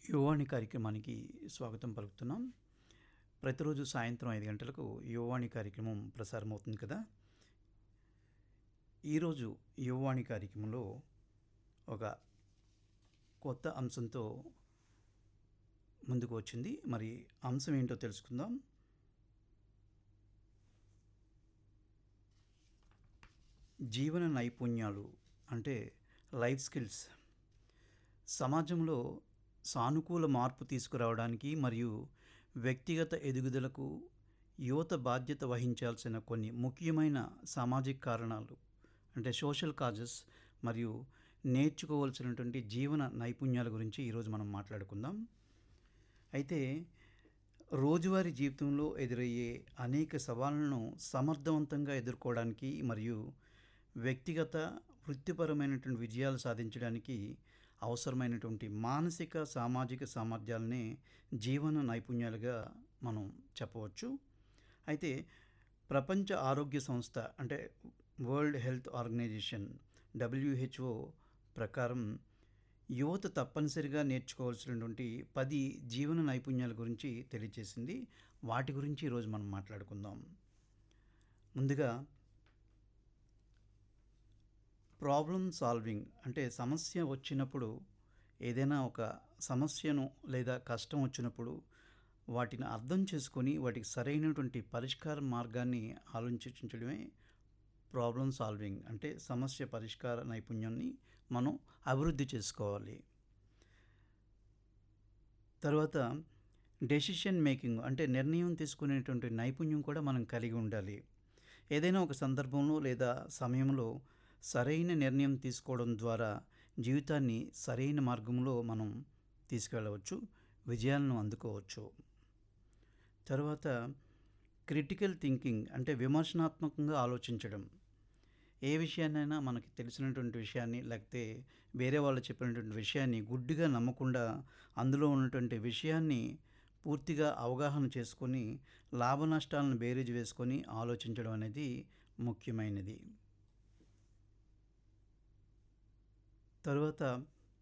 యువవాణి కార్యక్రమానికి స్వాగతం పలుకుతున్నాం ప్రతిరోజు సాయంత్రం ఐదు గంటలకు యువవాణి కార్యక్రమం ప్రసారం అవుతుంది కదా ఈరోజు యువవాణి కార్యక్రమంలో ఒక కొత్త అంశంతో ముందుకు వచ్చింది మరి అంశం ఏంటో తెలుసుకుందాం జీవన నైపుణ్యాలు అంటే లైఫ్ స్కిల్స్ సమాజంలో సానుకూల మార్పు తీసుకురావడానికి మరియు వ్యక్తిగత ఎదుగుదలకు యువత బాధ్యత వహించాల్సిన కొన్ని ముఖ్యమైన సామాజిక కారణాలు అంటే సోషల్ కాజెస్ మరియు నేర్చుకోవాల్సినటువంటి జీవన నైపుణ్యాల గురించి ఈరోజు మనం మాట్లాడుకుందాం అయితే రోజువారీ జీవితంలో ఎదురయ్యే అనేక సవాళ్ళను సమర్థవంతంగా ఎదుర్కోవడానికి మరియు వ్యక్తిగత వృత్తిపరమైనటువంటి విజయాలు సాధించడానికి అవసరమైనటువంటి మానసిక సామాజిక సామర్థ్యాలనే జీవన నైపుణ్యాలుగా మనం చెప్పవచ్చు అయితే ప్రపంచ ఆరోగ్య సంస్థ అంటే వరల్డ్ హెల్త్ ఆర్గనైజేషన్ డబ్ల్యూహెచ్ఓ ప్రకారం యువత తప్పనిసరిగా నేర్చుకోవాల్సినటువంటి పది జీవన నైపుణ్యాల గురించి తెలియజేసింది వాటి గురించి ఈరోజు మనం మాట్లాడుకుందాం ముందుగా ప్రాబ్లం సాల్వింగ్ అంటే సమస్య వచ్చినప్పుడు ఏదైనా ఒక సమస్యను లేదా కష్టం వచ్చినప్పుడు వాటిని అర్థం చేసుకొని వాటికి సరైనటువంటి పరిష్కార మార్గాన్ని ఆలోచించడమే ప్రాబ్లం సాల్వింగ్ అంటే సమస్య పరిష్కార నైపుణ్యాన్ని మనం అభివృద్ధి చేసుకోవాలి తర్వాత డెసిషన్ మేకింగ్ అంటే నిర్ణయం తీసుకునేటువంటి నైపుణ్యం కూడా మనం కలిగి ఉండాలి ఏదైనా ఒక సందర్భంలో లేదా సమయంలో సరైన నిర్ణయం తీసుకోవడం ద్వారా జీవితాన్ని సరైన మార్గంలో మనం తీసుకెళ్ళవచ్చు విజయాలను అందుకోవచ్చు తర్వాత క్రిటికల్ థింకింగ్ అంటే విమర్శనాత్మకంగా ఆలోచించడం ఏ విషయాన్నైనా మనకి తెలిసినటువంటి విషయాన్ని లేకపోతే వేరే వాళ్ళు చెప్పినటువంటి విషయాన్ని గుడ్డిగా నమ్మకుండా అందులో ఉన్నటువంటి విషయాన్ని పూర్తిగా అవగాహన చేసుకొని లాభ నష్టాలను బేరీజు వేసుకొని ఆలోచించడం అనేది ముఖ్యమైనది తరువాత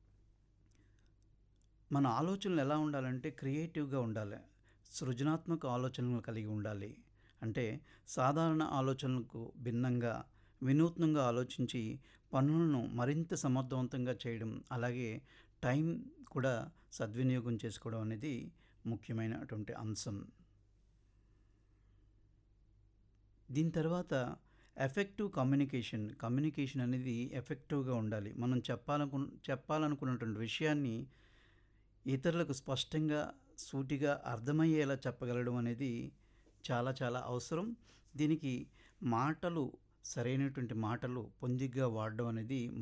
మన ఆలోచనలు ఎలా ఉండాలంటే క్రియేటివ్గా ఉండాలి సృజనాత్మక ఆలోచనలు కలిగి ఉండాలి అంటే సాధారణ ఆలోచనలకు భిన్నంగా వినూత్నంగా ఆలోచించి పనులను మరింత సమర్థవంతంగా చేయడం అలాగే టైం కూడా సద్వినియోగం చేసుకోవడం అనేది ముఖ్యమైనటువంటి అంశం దీని తర్వాత ఎఫెక్టివ్ కమ్యూనికేషన్ కమ్యూనికేషన్ అనేది ఎఫెక్టివ్గా ఉండాలి మనం చెప్పాలనుకు చెప్పాలనుకున్నటువంటి విషయాన్ని ఇతరులకు స్పష్టంగా సూటిగా అర్థమయ్యేలా చెప్పగలడం అనేది చాలా చాలా అవసరం దీనికి మాటలు సరైనటువంటి మాటలు పొందిగ్గా వాడడం అనేది